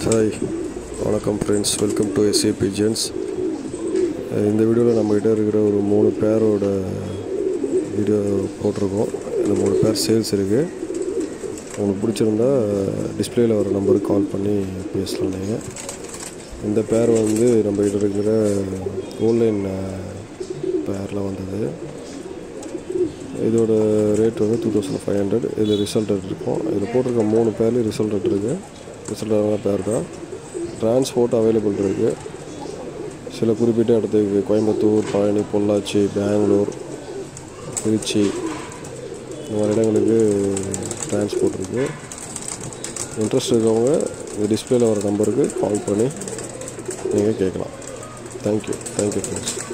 hi வணக்கம் friends welcome to SAP gens இந்த வீடியோவில் நம்மகிட்ட இருக்கிற ஒரு மூணு பேரோட வீடியோ போட்டிருக்கோம் இந்த மூணு பேர் சேல்ஸ் இருக்குது உங்களுக்கு பிடிச்சிருந்தா டிஸ்பிளேயில் வர நம்பருக்கு கால் பண்ணி பேசலாம் நீங்கள் இந்த பேர் வந்து நம்மகிட்ட இருக்கிற ஆன்லைன் பேரில் வந்தது இதோட ரேட் வந்து டூ தௌசண்ட் ஃபைவ் ஹண்ட்ரட் இதில் ரிசல்ட் இருக்கும் இதில் போட்டிருக்க மூணு பேர்லேயும் ரிசல்ட் இருக்குது ரிசல்ட்டான பேர் தான் டிரான்ஸ்போர்ட் அவைலபிள் இருக்குது சில குறிப்பிட்ட இடத்துக்கு கோயம்புத்தூர் பழனி பொள்ளாச்சி பெங்களூர் திருச்சி இந்த மாதிரி இடங்களுக்கு டிரான்ஸ்போர்ட் இருக்குது இன்ட்ரெஸ்ட் இருக்கவங்க இந்த டிஸ்பிளேல வர நம்பருக்கு கால் பண்ணி நீங்கள் கேட்கலாம் தேங்க்யூ தேங்க்யூ ஃப்ரெண்ட்ஸ்